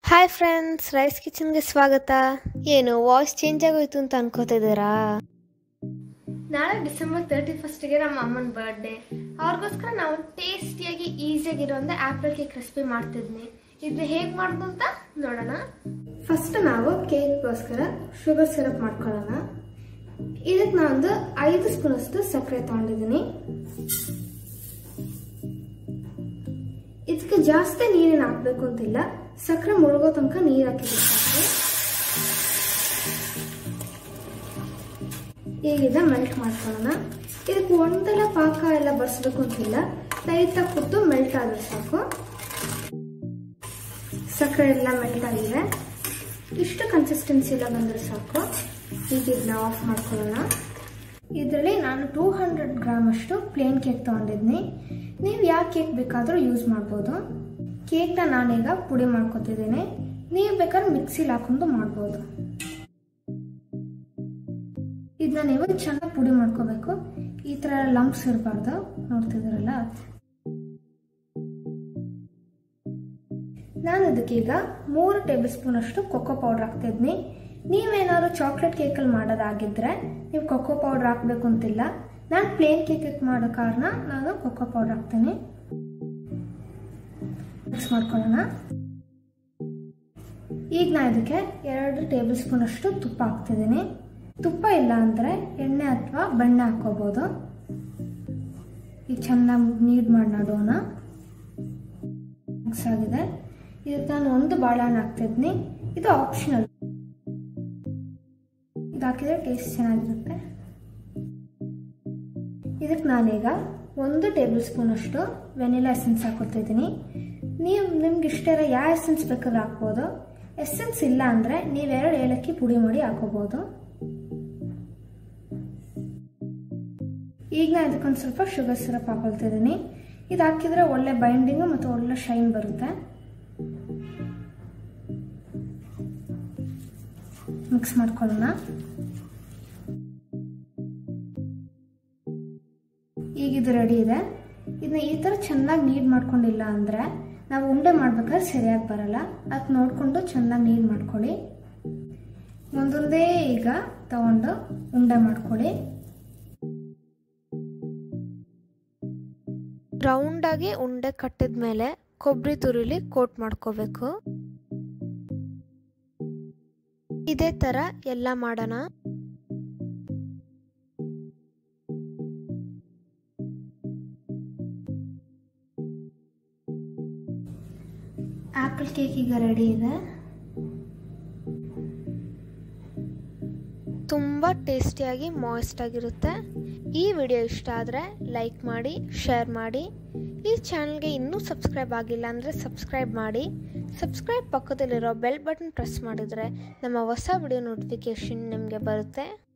hi friends rice ಕಿಚನ್ಗೆ ಸ್ವಾಗತ ಏನು voice change ಆಗೋಯ್ತು ಅಂತ ಅನ್ಕೋತಿದ್ದೀರಾ ನಾಳೆ ಡಿಸೆಂಬರ್ ತರ್ಟಿ ಫಸ್ಟ್ಗೆ ನಮ್ಮ ಅಮ್ಮನ ಬರ್ಡೇ ಅವ್ರಿಗೋಸ್ಕರ ನಾವು ಟೇಸ್ಟಿಯಾಗಿ ಈಸಿಯಾಗಿರೋ ಒಂದು ಆ್ಯಪಲ್ ಕೇಕ್ ರೆಸಿಪಿ ಮಾಡ್ತಿದ್ನಿ ಇದನ್ನ ಹೇಗೆ ಮಾಡೋದು ಅಂತ ನೋಡೋಣ ಫಸ್ಟ್ ನಾವು ಕೇಕ್ಗೋಸ್ಕರ ಶುಗರ್ ಸಿರಪ್ ಮಾಡ್ಕೊಳ್ಳೋಣ ಇದಕ್ಕೆ ನಾನೊಂದು ಐದು ಸ್ಪೂನ್ ಅಷ್ಟು ಸಕ್ಕರೆ ತಗೊಂಡಿದ್ದೀನಿ ಇದಕ್ಕೆ ಜಾಸ್ತಿ ನೀರೇನು ಹಾಕ್ಬೇಕು ಅಂತಿಲ್ಲ ಸಕ್ಕರೆ ಮುಳುಗೋ ತನಕ ನೀರು ಹಾಕಿದ್ರೆ ಸಾಕು ಈಗ ಮೆಲ್ಟ್ ಮಾಡ್ಕೊಳ್ಳೋಣ ಇದಕ್ಕೆ ಒಂದೆಲ್ಲ ಪಾಕ ಎಲ್ಲ ಬರ್ಸ್ಬೇಕು ಅಂತಿಲ್ಲ ಲೈಟಾಗಿ ಕುದ್ದು ಮೆಲ್ಟ್ ಆದ್ರೆ ಸಾಕು ಸಕ್ಕರೆ ಎಲ್ಲ ಮೆಲ್ಟ್ ಆಗಿದೆ ಇಷ್ಟು ಕನ್ಸಿಸ್ಟೆನ್ಸಿ ಎಲ್ಲ ಬಂದರೆ ಸಾಕು ಈಗ ಇದನ್ನ ಆಫ್ ಮಾಡ್ಕೊಳ್ಳೋಣ ಇದರಲ್ಲಿ ನಾನು ಟೂ ಹಂಡ್ರೆಡ್ ಗ್ರಾಮ್ ಅಷ್ಟು ಪ್ಲೇನ್ ಕೇಕ್ ತೊಗೊಂಡಿದ್ನಿ ನೀವು ಯಾವ ಕೇಕ್ ಬೇಕಾದರೂ ಯೂಸ್ ಮಾಡ್ಬೋದು ಕೇಕ್ನ ನಾನೀಗ ಪುಡಿ ಮಾಡ್ಕೊತಿದ್ದೀನಿ ನೀವು ಬೇಕಾದ್ರೆ ಮಿಕ್ಸಿಲಿ ಹಾಕೊಂಡು ಮಾಡ್ಬೋದು ಇದನ್ನ ನೀವು ಚೆನ್ನಾಗಿ ಪುಡಿ ಮಾಡ್ಕೋಬೇಕು ಈ ಥರ ಲಂಪ್ಸ್ ಇರಬಾರ್ದು ನೋಡ್ತಿದ್ದೀರಲ್ಲ ನಾನು ಇದಕ್ಕೀಗ ಮೂರು ಟೇಬಲ್ ಸ್ಪೂನ್ ಅಷ್ಟು ಕೊಕ್ಕೋ ಪೌಡರ್ ಹಾಕ್ತಿದ್ನಿ ನೀವೇನಾದ್ರು ಚಾಕ್ಲೇಟ್ ಕೇಕಲ್ಲಿ ಮಾಡೋದಾಗಿದ್ರೆ ನೀವು ಕೊಕ್ಕೋ ಪೌಡರ್ ಹಾಕ್ಬೇಕು ಅಂತಿಲ್ಲ ನಾನು ಪ್ಲೇನ್ ಕೇಕ್ ಮಾಡೋ ಕಾರಣ ನಾನು ಕೊಕ್ಕೋ ಪೌಡರ್ ಹಾಕ್ತೀನಿ ಮಿಕ್ಸ್ ಮಾಡ್ಕೊಳ್ಳೋಣ ಈಗ ನಾನು ಇದಕ್ಕೆ ಎರಡು ಟೇಬಲ್ ಸ್ಪೂನ್ ಅಷ್ಟು ತುಪ್ಪ ಹಾಕ್ತಿದ್ದೀನಿ ತುಪ್ಪ ಇಲ್ಲ ಅಂದರೆ ಎಣ್ಣೆ ಅಥವಾ ಬೆಣ್ಣೆ ಹಾಕೋಬೋದು ಈಗ ಚೆನ್ನಾಗಿ ನೀಡ್ ಮಾಡಿ ನಡೋಣ ಮಿಕ್ಸ್ ಆಗಿದೆ ಇದಕ್ಕೆ ನಾನು ಒಂದು ಬಾಳೆಹಣ್ಣು ಹಾಕ್ತಿದ್ನಿ ಇದು ಆಪ್ಷನಲ್ ಇದು ಹಾಕಿದ್ರೆ ಟೇಸ್ಟ್ ಚೆನ್ನಾಗಿರುತ್ತೆ ಇದಕ್ಕೆ ನಾನೀಗ ಒಂದು ಟೇಬಲ್ ಸ್ಪೂನ್ ಅಷ್ಟು ವೆನಿಲಾ ಎಸೆನ್ಸ್ ಹಾಕೋತಿದ್ದೀನಿ ನೀವು ನಿಮ್ಗೆ ಇಷ್ಟ ಇರೋ ಯಾವ ಎಸೆನ್ಸ್ ಬೇಕಾದ್ರೆ ಹಾಕ್ಬೋದು ಎಸೆನ್ಸ್ ಇಲ್ಲ ಅಂದರೆ ನೀವೆರಡು ಏಲಕ್ಕಿ ಪುಡಿ ಮಾಡಿ ಹಾಕೋಬೋದು ಈಗ ನಾನು ಇದಕ್ಕೊಂದು ಸ್ವಲ್ಪ ಶುಗರ್ ಸಿರಪ್ ಹಾಕೊಳ್ತಿದ್ದೀನಿ ಇದು ಹಾಕಿದ್ರೆ ಒಳ್ಳೆ ಬೈಂಡಿಂಗು ಮತ್ತು ಒಳ್ಳೆ ಶೈನ್ ಬರುತ್ತೆ ಮಿಕ್ಸ್ ಮಾಡ್ಕೊಳ್ಳೋಣ ಈಗ ಇದು ರೆಡಿ ಇದೆ ಇದನ್ನ ಈ ಥರ ಚೆನ್ನಾಗಿ ನೀಡ್ ಮಾಡ್ಕೊಂಡಿಲ್ಲ ಅಂದರೆ ನಾವು ಉಂಡೆ ಮಾಡ್ಬೇಕಾದ್ರೆ ಸರಿಯಾಗಿ ಬರಲ್ಲ ಅದು ನೋಡಿಕೊಂಡು ಚೆನ್ನಾಗಿ ನೀಡ್ ಮಾಡ್ಕೊಳ್ಳಿ ಒಂದೊಂದೇ ಈಗ ತಗೊಂಡು ಉಂಡೆ ಮಾಡ್ಕೊಳ್ಳಿ ರೌಂಡಾಗಿ ಉಂಡೆ ಕಟ್ಟಿದ ಮೇಲೆ ಕೊಬ್ಬರಿ ತುರಿಲಿ ಕೋಟ್ ಮಾಡ್ಕೋಬೇಕು ಇದೇ ಥರ ಎಲ್ಲ ಮಾಡೋಣ ಆ್ಯಪಲ್ ಕೇಕ್ ಈಗ ರೆಡಿ ಇದೆ ತುಂಬ ಟೇಸ್ಟಿಯಾಗಿ ಮಾಯ್ಸ್ಟ್ ಆಗಿರುತ್ತೆ ಈ ವಿಡಿಯೋ ಇಷ್ಟ ಆದರೆ ಲೈಕ್ ಮಾಡಿ ಶೇರ್ ಮಾಡಿ ಈ ಚಾನಲ್ಗೆ ಇನ್ನೂ ಸಬ್ಸ್ಕ್ರೈಬ್ ಆಗಿಲ್ಲ ಅಂದರೆ ಸಬ್ಸ್ಕ್ರೈಬ್ ಮಾಡಿ ಸಬ್ಸ್ಕ್ರೈಬ್ ಪಕ್ಕದಲ್ಲಿರೋ ಬೆಲ್ ಬಟನ್ ಪ್ರೆಸ್ ಮಾಡಿದರೆ ನಮ್ಮ ಹೊಸ ವಿಡಿಯೋ ನೋಟಿಫಿಕೇಷನ್ ನಿಮಗೆ ಬರುತ್ತೆ